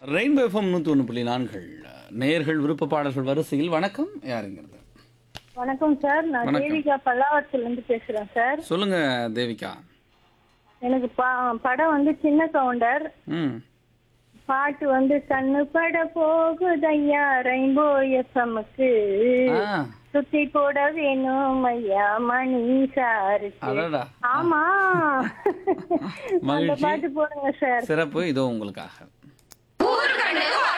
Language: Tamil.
ரெயின்போ எஃப்எம் நூற்றி ஒன்று புள்ளி நான்கள் நேயர்கள் விருப்ப பாடல்கள் வரிசையில் வணக்கம் யாருங்கிறது வணக்கம் சார் நான் வணக்கம். தேவிகா பல்லாவரத்துல இருந்து பேசுறேன் சார் சொல்லுங்க தேவிகா எனக்கு ப- படம் வந்து சின்ன கவுண்டர் ம் பாட்டு வந்து கண்ணு பட போகுதையா ரெயின்போ எஃப்எம்க்கு ஆ சுத்தி போட வேணும் ஐயா மணி சாருக்கு அடடா ஆமா அந்த மகிழ்ச்சி. பாட்டு போடுங்க சார் சிறப்பு இதோ உங்களுக்காக ஊர்கண்ணு